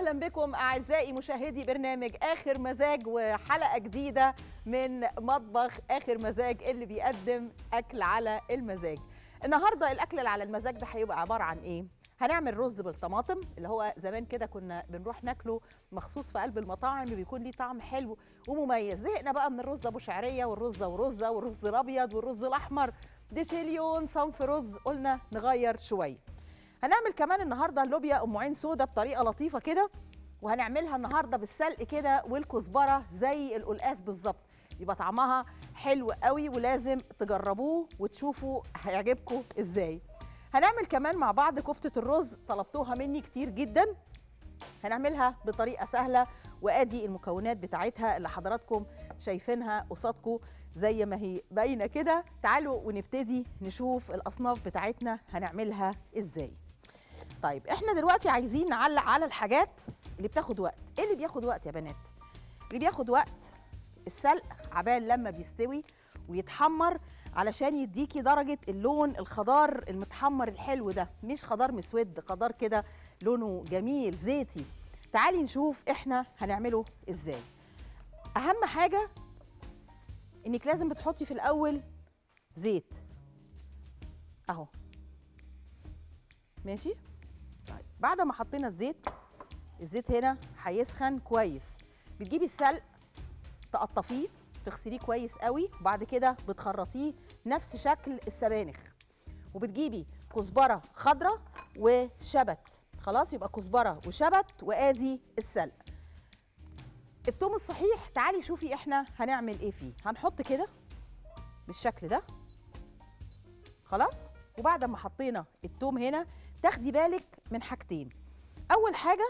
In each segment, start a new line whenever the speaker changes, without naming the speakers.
اهلا بكم اعزائي مشاهدي برنامج اخر مزاج وحلقه جديده من مطبخ اخر مزاج اللي بيقدم اكل على المزاج النهارده الاكل اللي على المزاج ده هيبقى عباره عن ايه هنعمل رز بالطماطم اللي هو زمان كده كنا بنروح ناكله مخصوص في قلب المطاعم بيكون ليه طعم حلو ومميز زهقنا بقى من الرز ابو شعريه والرز ورزه والرز الابيض والرز الاحمر ديشيليون صنف رز قلنا نغير شويه هنعمل كمان النهارده اللوبيا ام عين سودا بطريقه لطيفه كده وهنعملها النهارده بالسلق كده والكزبره زي القلقاس بالظبط يبقى طعمها حلو قوي ولازم تجربوه وتشوفوا هيعجبكم ازاي هنعمل كمان مع بعض كفته الرز طلبتوها مني كتير جدا هنعملها بطريقه سهله وادي المكونات بتاعتها اللي حضراتكم شايفينها قصادكم زي ما هي باينه كده تعالوا ونبتدي نشوف الاصناف بتاعتنا هنعملها ازاي طيب احنا دلوقتي عايزين نعلق على الحاجات اللي بتاخد وقت ايه اللي بياخد وقت يا بنات اللي بياخد وقت السلق عبال لما بيستوي ويتحمر علشان يديكي درجة اللون الخضار المتحمر الحلو ده مش خضار مسود خضار كده لونه جميل زيتي تعالي نشوف احنا هنعمله ازاي اهم حاجة انك لازم بتحطي في الاول زيت اهو ماشي طيب بعد ما حطينا الزيت الزيت هنا هيسخن كويس بتجيبي السلق تقطفيه تغسليه كويس قوي وبعد كده بتخرطيه نفس شكل السبانخ وبتجيبي كزبره خضراء وشبت خلاص يبقى كزبره وشبت وادي السلق التوم الصحيح تعالي شوفي احنا هنعمل ايه فيه هنحط كده بالشكل ده خلاص وبعد ما حطينا التوم هنا تاخدي بالك من حاجتين اول حاجه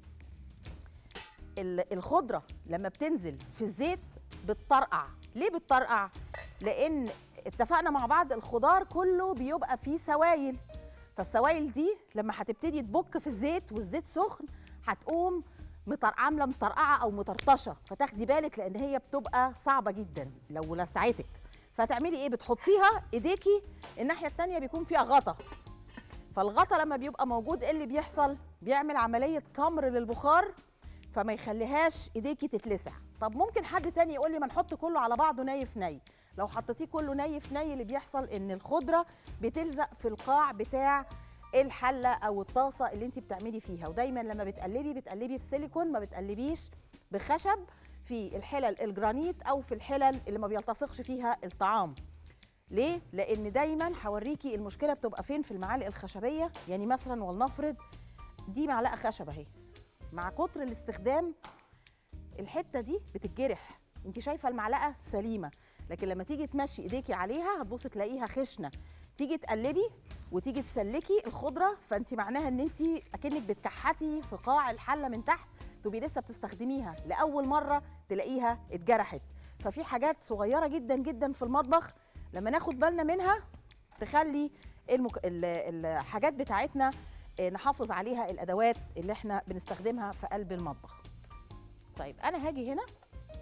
الخضره لما بتنزل في الزيت بتطرقع ليه بتطرقع لان اتفقنا مع بعض الخضار كله بيبقى فيه سوائل فالسوائل دي لما هتبتدي تبك في الزيت والزيت سخن هتقوم مطر... عامله مطرقعه او مطرطشه فتاخدي بالك لان هي بتبقى صعبه جدا لو لسعتك فتعملي ايه بتحطيها ايديكي الناحيه الثانيه بيكون فيها غطا فالغطا لما بيبقى موجود ايه اللي بيحصل بيعمل عمليه كمر للبخار فما يخليهاش ايديكي تتلسع طب ممكن حد تاني يقول لي ما نحط كله على بعضه ني في ني لو حطيتيه كله ني في ني اللي بيحصل ان الخضره بتلزق في القاع بتاع الحله او الطاسه اللي انت بتعملي فيها ودايما لما بتقلبي بتقلبي بسيليكون ما بتقلبيش بخشب في الحلل الجرانيت او في الحلل اللي ما بيلتصقش فيها الطعام ليه لان دايما هوريكي المشكله بتبقى فين في المعالق الخشبيه يعني مثلا ولنفرض دي معلقه خشب اهي مع كتر الاستخدام الحته دي بتتجرح انت شايفه المعلقه سليمه لكن لما تيجي تمشي ايديكي عليها هتبصي تلاقيها خشنه تيجي تقلبي وتيجي تسلكي الخضره فانت معناها ان انت اكنك بتكحتي في قاع الحله من تحت تبقي لسه بتستخدميها لاول مره تلاقيها اتجرحت ففي حاجات صغيره جدا جدا في المطبخ لما ناخد بالنا منها تخلي المك... الحاجات بتاعتنا نحافظ عليها الادوات اللي احنا بنستخدمها في قلب المطبخ طيب انا هاجي هنا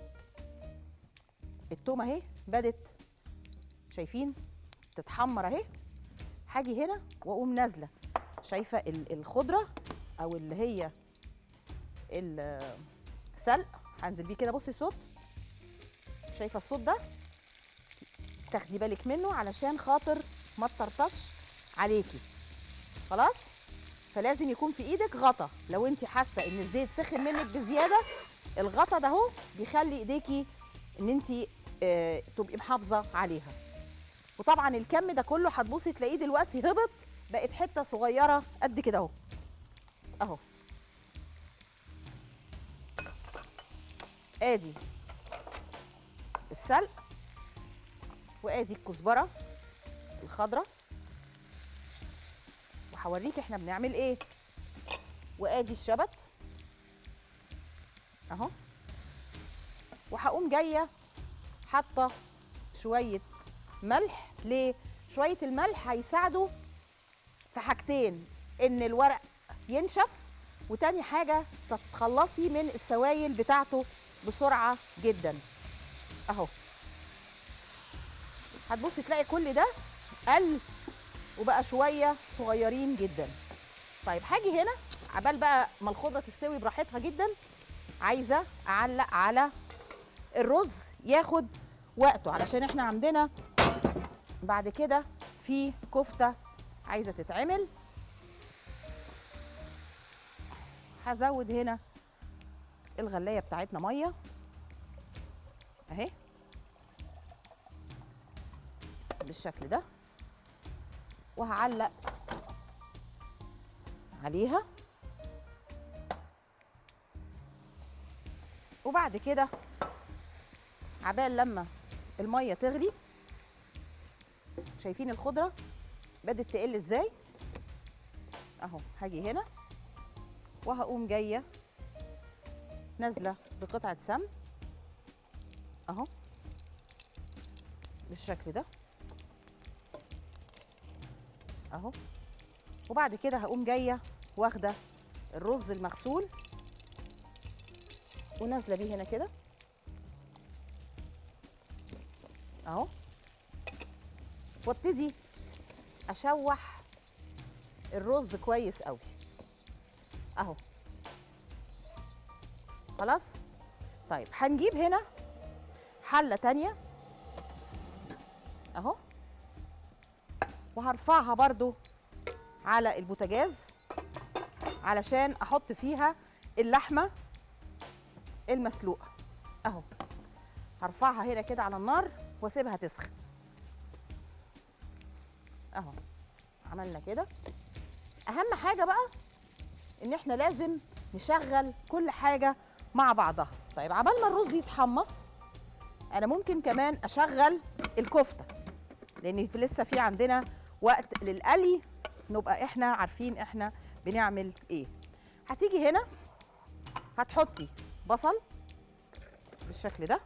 التومه اهي بدت شايفين تتحمر اهي هاجي هنا واقوم نازله شايفه الخضره او اللي هي السلق هنزل بيه كده بصي الصوت شايفه الصوت ده تاخدي بالك منه علشان خاطر ما تطرطش عليكي خلاص فلازم يكون في ايدك غطا لو انت حاسه ان الزيت سخن منك بزياده الغطا ده اهو بيخلي ايديكي ان انت اه تبقي محافظه عليها وطبعا الكم ده كله هتبصي تلاقيه دلوقتي هبط بقت حته صغيره قد كده اهو اهو ادي السلق وادي الكزبره الخضراء وهوريك احنا بنعمل ايه وادي الشبت اهو وهقوم جايه حاطه شويه ملح ليه شويه الملح هيساعدوا في حاجتين ان الورق ينشف وتاني حاجه تتخلصي من السوائل بتاعته بسرعه جدا اهو هتبصي تلاقي كل ده قل وبقى شويه صغيرين جدا طيب هاجي هنا عبال بقى ما الخضره تستوي براحتها جدا عايزه اعلق على الرز ياخد وقته علشان احنا عندنا بعد كده في كفته عايزه تتعمل هزود هنا الغلايه بتاعتنا ميه اهي بالشكل ده وهعلق عليها وبعد كده عبال لما الميه تغلي شايفين الخضره بدت تقل ازاي اهو هاجي هنا وهقوم جايه نازله بقطعه سمن اهو بالشكل ده اهو وبعد كده هقوم جايه واخده الرز المغسول ونازله بيه هنا كده اهو وابتدي اشوح الرز كويس قوي اهو خلاص طيب هنجيب هنا حله تانية اهو وهرفعها برضو على البوتاجاز علشان احط فيها اللحمه المسلوقه اهو هرفعها هنا كده على النار واسيبها تسخن اهو عملنا كده اهم حاجه بقى ان احنا لازم نشغل كل حاجه مع بعضها طيب عبال ما الرز يتحمص انا ممكن كمان اشغل الكفته لان في لسه في عندنا وقت للقلي نبقى احنا عارفين احنا بنعمل ايه هتيجي هنا هتحطي بصل بالشكل ده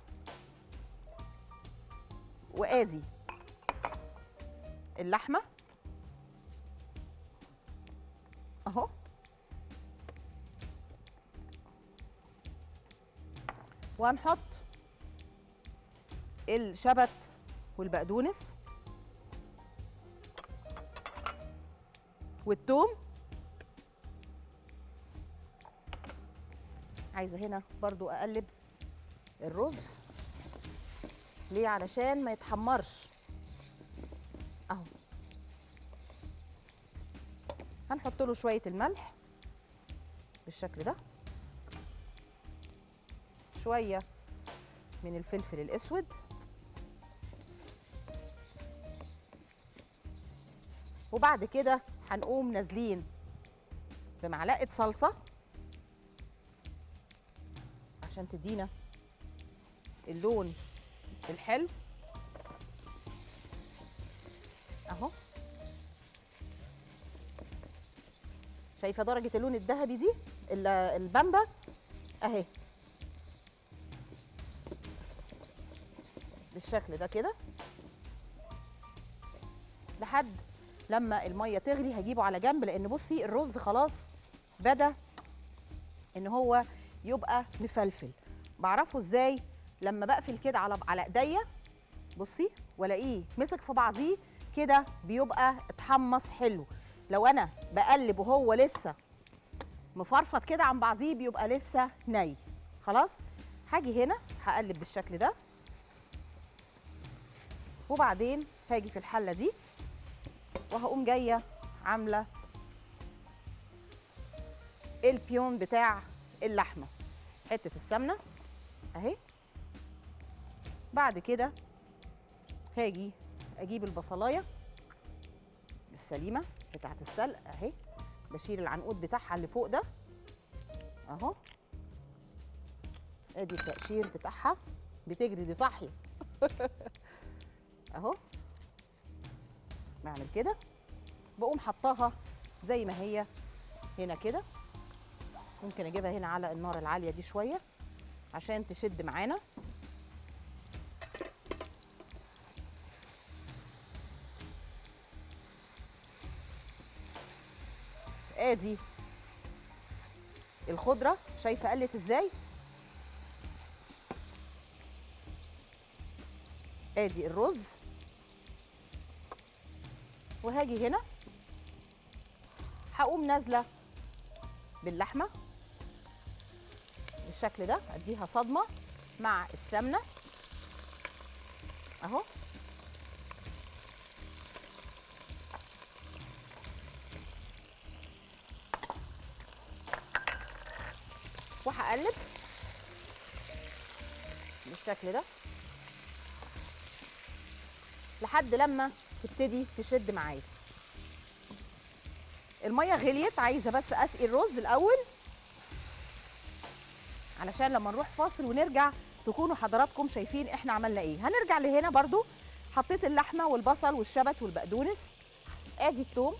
وادي اللحمه اهو وهنحط الشبت والبقدونس والثوم عايزه هنا برضو اقلب الرز ليه علشان ما يتحمرش اهو هنحط له شويه الملح بالشكل ده شويه من الفلفل الاسود وبعد كده هنقوم نازلين بمعلقه صلصه عشان تدينا اللون الحلو اهو شايفه درجه اللون الذهبي دي ال- البامبا اهي بالشكل ده كده لحد لما الميه تغلي هجيبه على جنب لان بصي الرز خلاص بدا ان هو يبقى مفلفل بعرفه ازاي لما بقفل كده على على ايديا بصي والاقيه مسك في بعضيه كده بيبقى اتحمص حلو لو انا بقلب وهو لسه مفرفط كده عن بعضيه بيبقى لسه ني خلاص هاجي هنا هقلب بالشكل ده وبعدين هاجي في الحله دي وهقوم جايه عامله البيون بتاع اللحمه حته السمنه اهي بعد كده هاجي اجيب البصلايه السليمه بتاعت السلق اهي بشيل العنقود بتاعها اللي فوق ده اهو ادي التقشير بتاعها بتجري دي صحي اهو بعمل كده بقوم حطاها زي ما هي هنا كده ممكن اجيبها هنا على النار العاليه دي شويه عشان تشد معانا ادي الخضره شايفه قلت ازاي ادي الرز وهاجي هنا هقوم نازله باللحمه بالشكل ده اديها صدمه مع السمنه اهو وهقلب بالشكل ده لحد لما تبتدي تشد معايا الميه غليت عايزه بس اسقي الرز الاول علشان لما نروح فاصل ونرجع تكونوا حضراتكم شايفين احنا عملنا ايه هنرجع لهنا برضو حطيت اللحمه والبصل والشبت والبقدونس ادي الثوم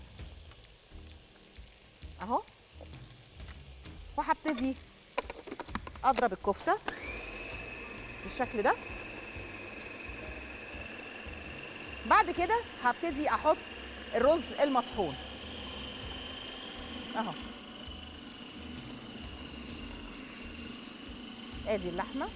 اهو وهبتدي اضرب الكفته بالشكل ده بعد كده هبتدي احط الرز المطحون اهو ادي اللحمه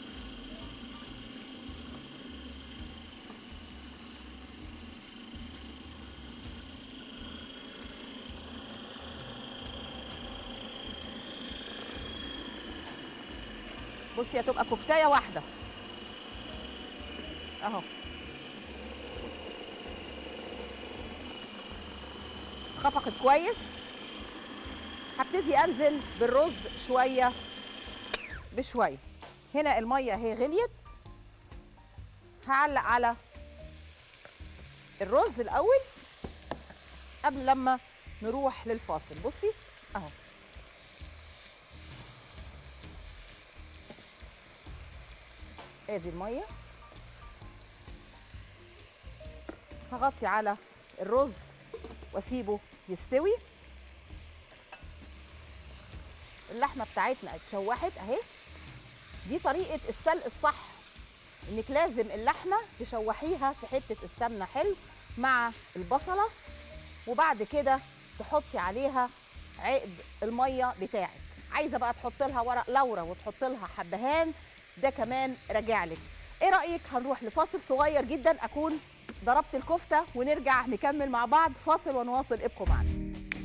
بصي هتبقى كفتايه واحده اهو خفقت كويس هبتدي انزل بالرز شويه بشويه هنا الميه اهي غليت هعلق على الرز الاول قبل لما نروح للفاصل بصي اهو ادي الميه هغطي على الرز واسيبه يستوي اللحمه بتاعتنا اتشوحت اهي دي طريقه السلق الصح انك لازم اللحمه تشوحيها في حته السمنه حلو مع البصله وبعد كده تحطي عليها عقد الميه بتاعك عايزه بقى تحط لها ورق لورا وتحط لها حبهان ده كمان راجع لك ايه رايك هنروح لفاصل صغير جدا اكون ضربت الكفته ونرجع نكمل مع بعض فاصل ونواصل ابقوا معنا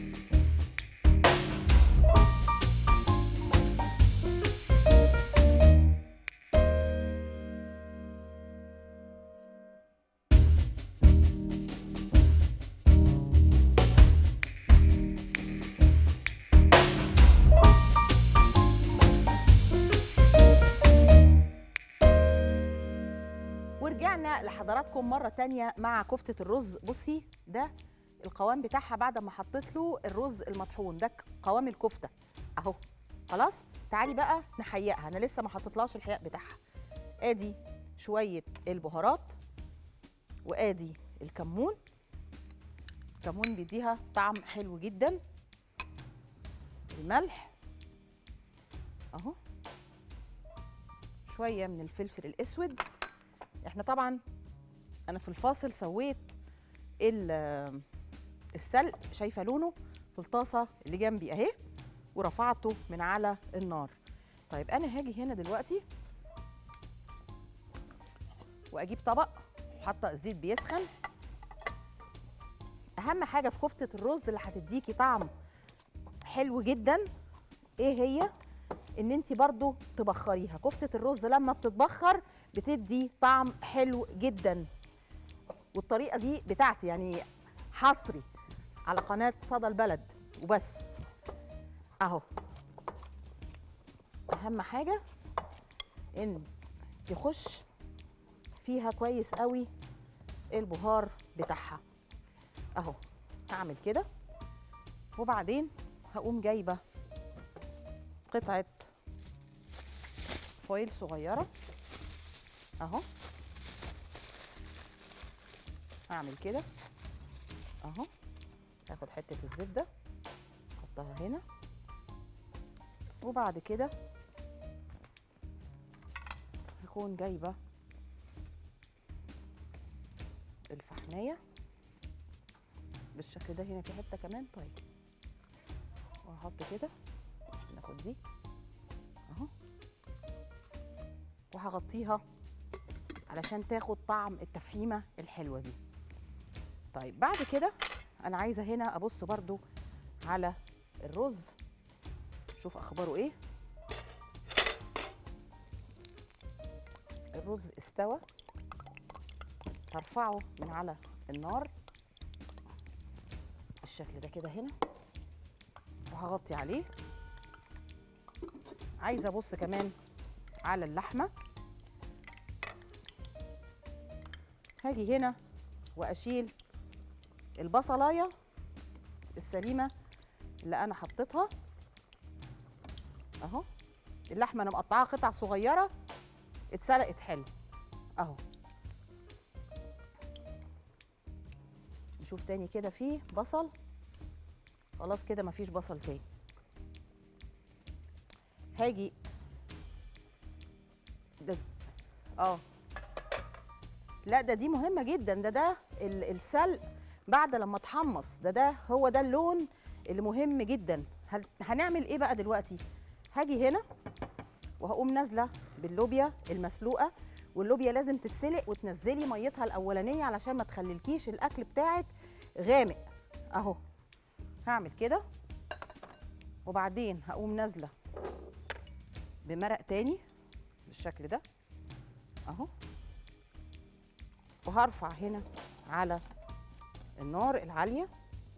ورجعنا لحضراتكم مرة تانية مع كفتة الرز بصي ده القوام بتاعها بعد ما حطيت له الرز المطحون ده قوام الكفتة اهو خلاص تعالي بقى نحيقها انا لسه ما حطيتلهاش الحياء بتاعها ادي شوية البهارات وادي الكمون الكمون بيديها طعم حلو جدا الملح اهو شوية من الفلفل الاسود احنا طبعا انا في الفاصل سويت ال- السلق شايفه لونه في الطاسه اللي جنبي اهي ورفعته من على النار طيب انا هاجي هنا دلوقتي واجيب طبق حاطه الزيت بيسخن اهم حاجه في كفته الرز اللي هتديكي طعم حلو جدا ايه هي ان انت برضو تبخريها كفته الرز لما بتتبخر بتدي طعم حلو جدا والطريقه دي بتاعتي يعني حصري على قناه صدى البلد وبس اهو اهم حاجه ان يخش فيها كويس قوي البهار بتاعها اهو هعمل كده وبعدين هقوم جايبه قطعه فويل صغيره اهو هعمل كده اهو هاخد حته الزبده احطها هنا وبعد كده هكون جايبه الفحمايه بالشكل ده هنا في حته كمان طيب وهحط كده ناخد دي اهو وهغطيها علشان تاخد طعم التفحيمه الحلوه دي طيب بعد كده انا عايزه هنا ابص برضو على الرز نشوف اخباره ايه الرز استوى هرفعه من على النار بالشكل ده كده هنا وهغطي عليه عايزه ابص كمان على اللحمه هاجي هنا واشيل البصلايه السليمه اللي انا حطيتها اهو اللحمه انا مقطعاها قطع صغيره اتسلقت حلو اهو نشوف تاني كده فيه بصل خلاص كده مفيش بصل تاني هاجي ده اه لا ده دي مهمه جدا ده ده ال- السلق بعد لما تحمص ده ده هو ده اللون اللي مهم جدا هل- هنعمل ايه بقى دلوقتي هاجي هنا وهقوم نازله باللوبيا المسلوقه واللوبيا لازم تتسلق وتنزلي ميتها الاولانيه علشان ما تخليلكيش الاكل بتاعك غامق اهو هعمل كده وبعدين هقوم نازله بمرق تاني بالشكل ده اهو وهرفع هنا على النار العاليه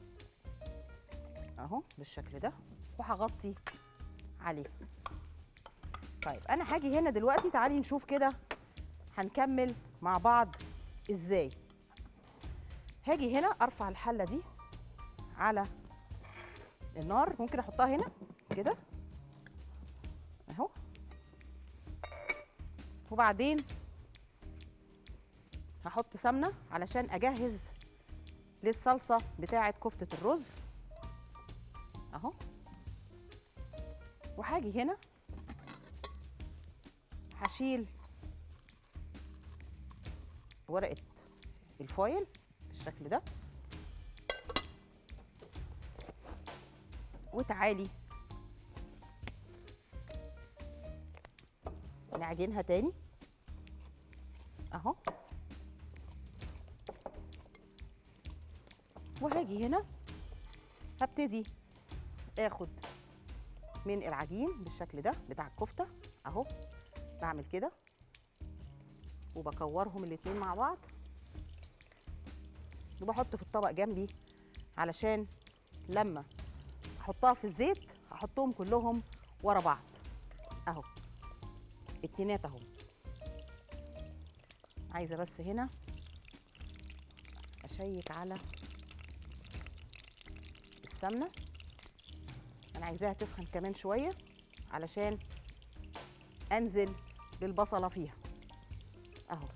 اهو بالشكل ده وهغطي عليه طيب انا هاجي هنا دلوقتي تعالي نشوف كده هنكمل مع بعض ازاي هاجي هنا ارفع الحله دي على النار ممكن احطها هنا كده اهو وبعدين هحط سمنه علشان اجهز للصلصه بتاعه كفته الرز اهو وهاجي هنا هشيل ورقه الفويل بالشكل ده وتعالي نعجنها تاني اهو وهاجي هنا هبتدي اخد من العجين بالشكل ده بتاع الكفته اهو بعمل كده وبكورهم الاتنين مع بعض وبحط في الطبق جنبي علشان لما احطها في الزيت هحطهم كلهم ورا بعض اهو اتنينات اهو عايزه بس هنا اشيك على السمنه انا عايزاها تسخن كمان شويه علشان انزل بالبصله فيها اهو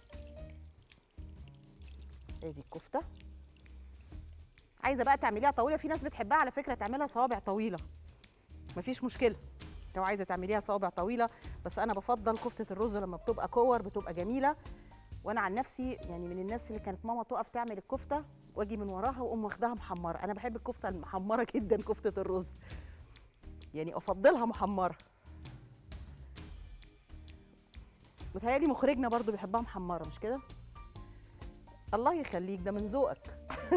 ادي الكفته عايزه بقى تعمليها طويله في ناس بتحبها على فكره تعملها صوابع طويله مفيش مشكله لو عايزه تعمليها صوابع طويله بس انا بفضل كفته الرز لما بتبقى كور بتبقى جميله وانا عن نفسي يعني من الناس اللي كانت ماما تقف تعمل الكفته واجي من وراها واقوم واخداها محمره انا بحب الكفته المحمره جدا كفته الرز يعني افضلها محمره متهيألي مخرجنا برضو بيحبها محمره مش كده الله يخليك ده من ذوقك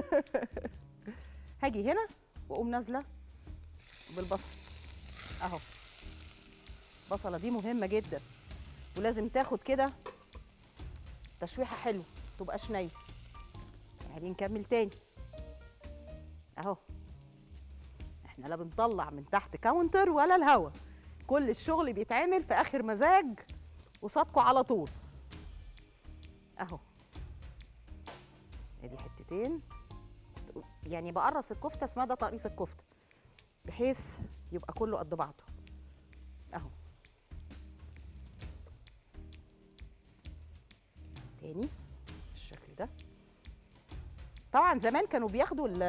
هاجي هنا واقوم نازله بالبصل اهو البصله دي مهمه جدا ولازم تاخد كده تشويحه حلوه تبقاش نيه يعني نكمل تاني اهو احنا لا بنطلع من تحت كاونتر ولا الهوا كل الشغل بيتعمل في اخر مزاج قصادكوا على طول اهو ادي حتتين يعني بقرص الكفته اسمها ده تقريص الكفته بحيث يبقى كله قد بعضه اهو تاني بالشكل ده طبعا زمان كانوا بياخدوا ال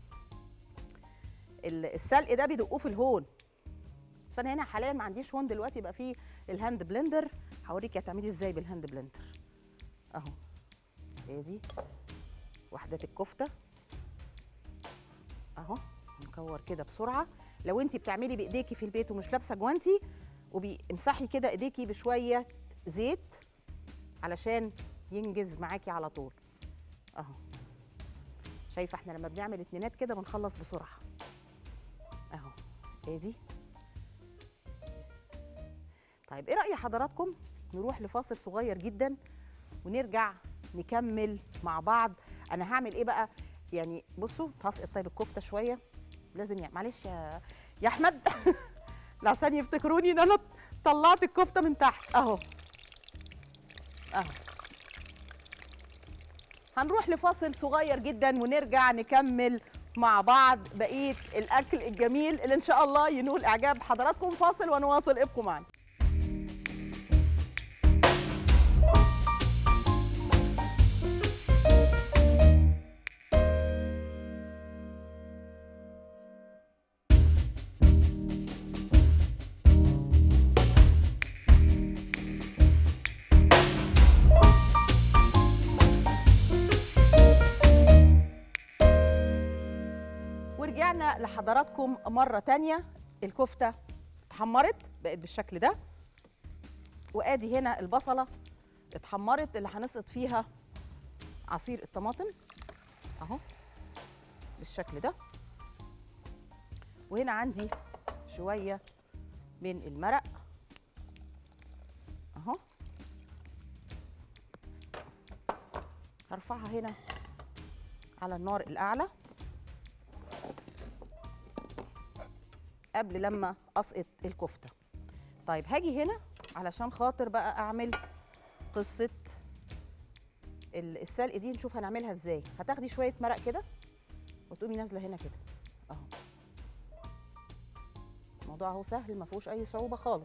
ال- السلق ده بيدقوه في الهون بس انا هنا حاليا ما عنديش هون دلوقتي يبقى فيه الهاند بلندر هوريكي هتعملي ازاي بالهاند بلندر اهو ادي وحدات الكفته اهو نكور كده بسرعه لو انت بتعملي بايديكي في البيت ومش لابسه جوانتي وبامسحي كده ايديكي بشويه زيت علشان ينجز معاكي على طول اهو شايفه احنا لما بنعمل اتنينات كده بنخلص بسرعه اهو ادي طيب ايه راي حضراتكم نروح لفاصل صغير جدا ونرجع نكمل مع بعض انا هعمل ايه بقى يعني بصوا هسقط طيب الكفته شويه لازم يعني معلش يا يا احمد لعشان يفتكروني ان انا طلعت الكفته من تحت اهو اهو هنروح لفاصل صغير جدا ونرجع نكمل مع بعض بقيه الاكل الجميل اللي ان شاء الله ينول اعجاب حضراتكم فاصل ونواصل ابقوا معنا ورجعنا لحضراتكم مرة تانية الكفتة اتحمرت بقت بالشكل ده وادي هنا البصلة اتحمرت اللي هنسقط فيها عصير الطماطم اهو بالشكل ده وهنا عندي شوية من المرق اهو هرفعها هنا على النار الأعلى قبل لما اسقط الكفته طيب هاجي هنا علشان خاطر بقى اعمل قصه ال- السلق دي نشوف هنعملها ازاي هتاخدي شويه مرق كده وتقومي نازله هنا كده اهو الموضوع اهو سهل ما فيهوش اي صعوبه خالص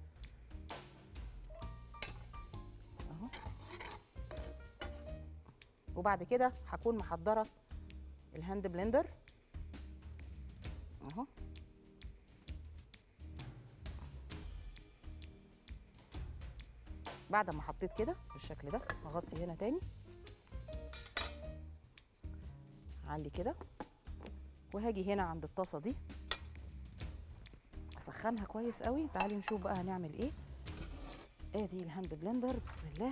اهو وبعد كده هكون محضره الهاند بلندر اهو بعد ما حطيت كده بالشكل ده اغطي هنا تاني اعلي كده وهاجي هنا عند الطاسه دي اسخنها كويس قوي تعالي نشوف بقى هنعمل ايه ادي الهاند بلندر بسم الله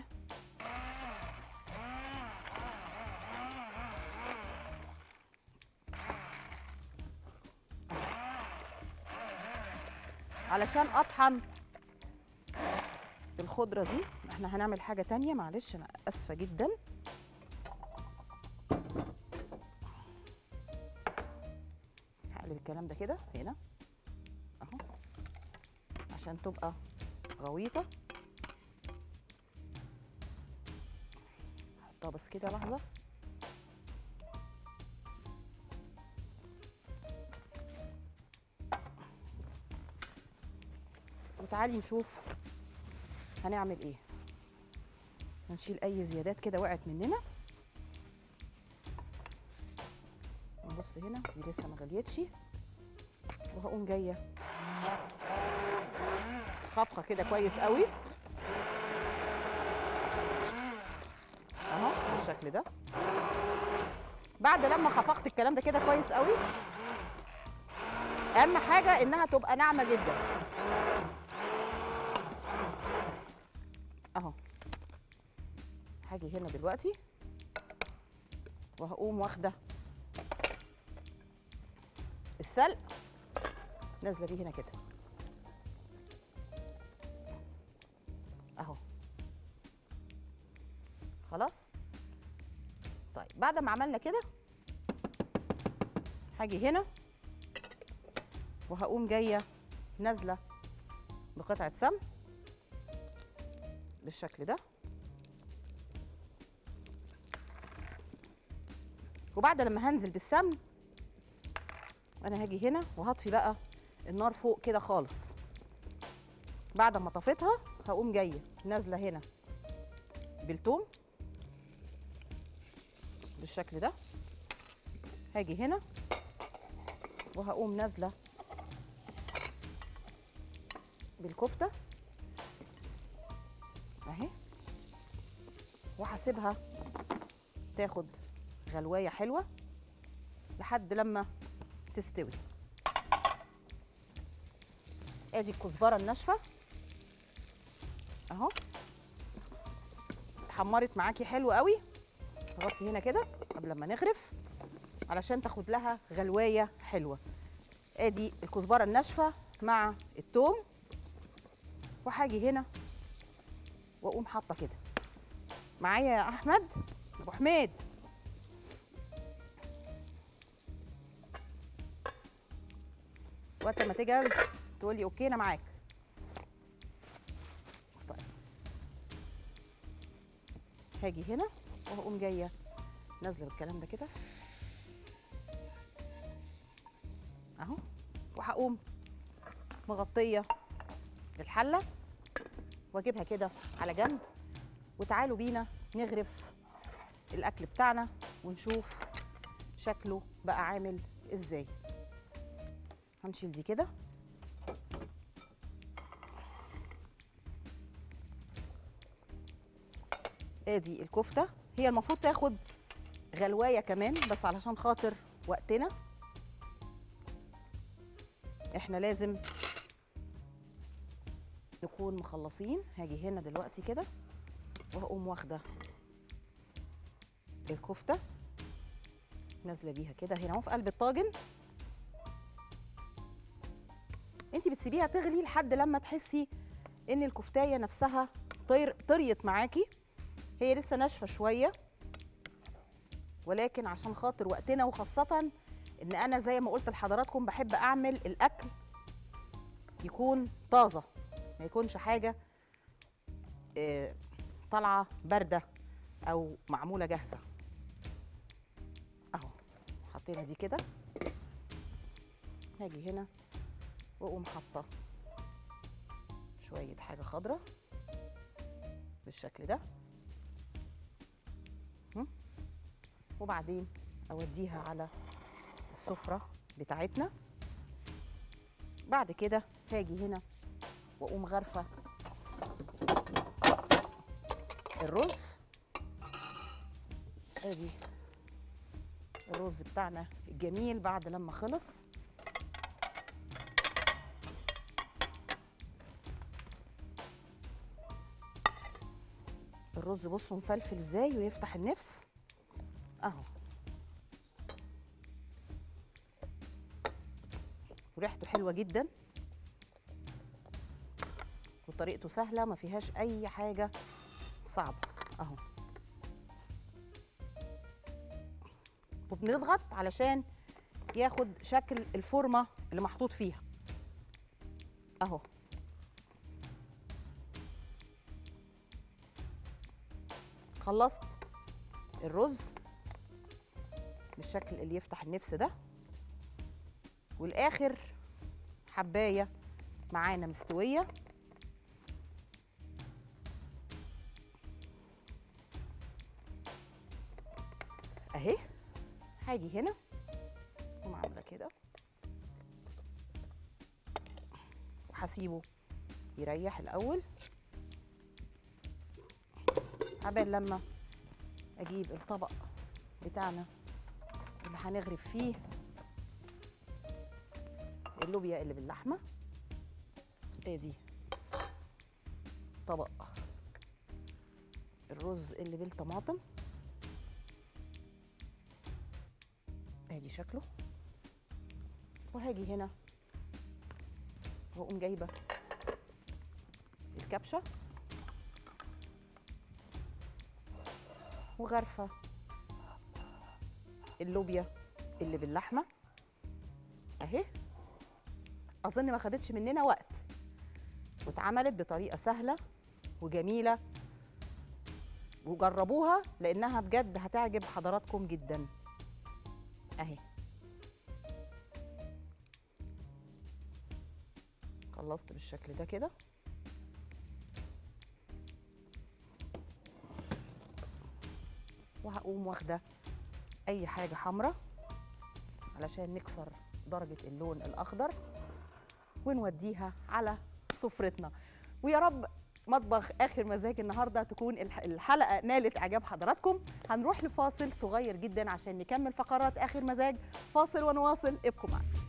علشان اطحن الخضره دي احنا هنعمل حاجه تانية معلش انا اسفه جدا هقلب الكلام ده كده هنا اهو عشان تبقى غويطه احطها بس كده لحظه وتعالي نشوف هنعمل ايه هنشيل اي زيادات كده وقعت مننا نبص هنا دي لسه ما غليتش وهقوم جايه خفقه كده كويس قوي اهو بالشكل ده بعد لما خفقت الكلام ده كده كويس قوي اهم حاجه انها تبقى ناعمه جدا اهو هاجي هنا دلوقتي وهقوم واخده السلق نازله بيه هنا كده اهو خلاص طيب بعد ما عملنا كده هاجي هنا وهقوم جايه نازله بقطعه سمن بالشكل ده وبعد لما هنزل بالسمن انا هاجي هنا وهطفي بقى النار فوق كده خالص بعد ما طفيتها هقوم جايه نازله هنا بالثوم بالشكل ده هاجي هنا وهقوم نازله بالكفته اهي وهسيبها تاخد غلوايه حلوه لحد لما تستوي ادي الكزبره الناشفه اهو اتحمرت معاكي حلو قوي نغطي هنا كده قبل ما نغرف علشان تاخد لها غلوايه حلوه ادي الكزبره الناشفه مع الثوم وهاجي هنا واقوم حاطه كده معايا يا احمد ابو حميد وقت ما تجهز تقول لي اوكي انا معاك طيب هاجي هنا وهقوم جايه نازله بالكلام ده كده اهو وهقوم مغطيه الحله واجيبها كده على جنب وتعالوا بينا نغرف الاكل بتاعنا ونشوف شكله بقى عامل ازاي هنشيل دي كده ادي الكفته هي المفروض تاخد غلوايه كمان بس علشان خاطر وقتنا احنا لازم نكون مخلصين هاجي هنا دلوقتي كده وهقوم واخده الكفته نازله بيها كده هنا اهو في قلب الطاجن انت بتسيبيها تغلي لحد لما تحسي ان الكفتايه نفسها طير طريت معاكي هي لسه ناشفه شويه ولكن عشان خاطر وقتنا وخاصه ان انا زي ما قلت لحضراتكم بحب اعمل الاكل يكون طازه ما يكونش حاجه آه، طالعه بارده او معموله جاهزه اهو حطينا دي كده هاجي هنا واقوم حاطه شويه حاجه خضراء بالشكل ده هم؟ وبعدين اوديها على السفره بتاعتنا بعد كده هاجي هنا واقوم غرفه الرز ادي الرز بتاعنا الجميل بعد لما خلص الرز بصوا مفلفل ازاي ويفتح النفس اهو وريحته حلوه جدا وطريقته سهله ما فيهاش اي حاجه صعبه اهو وبنضغط علشان ياخد شكل الفورمه اللي محطوط فيها اهو خلصت الرز بالشكل اللي يفتح النفس ده والاخر حبايه معانا مستويه اهي هاجي هنا اقوم عامله كده وهسيبه يريح الاول عبال لما اجيب الطبق بتاعنا اللي هنغرف فيه اللوبيا اللي باللحمه ادي طبق الرز اللي بالطماطم ادي شكله وهاجي هنا واقوم جايبه الكبشه وغرفه اللوبيا اللي باللحمه اهي اظن ما خدتش مننا وقت واتعملت بطريقه سهله وجميله وجربوها لانها بجد هتعجب حضراتكم جدا اهي خلصت بالشكل ده كده وهقوم واخده اي حاجه حمراء علشان نكسر درجه اللون الاخضر ونوديها على سفرتنا ويا رب مطبخ اخر مزاج النهارده تكون الح- الحلقه نالت اعجاب حضراتكم هنروح لفاصل صغير جدا عشان نكمل فقرات اخر مزاج فاصل ونواصل ابقوا معنا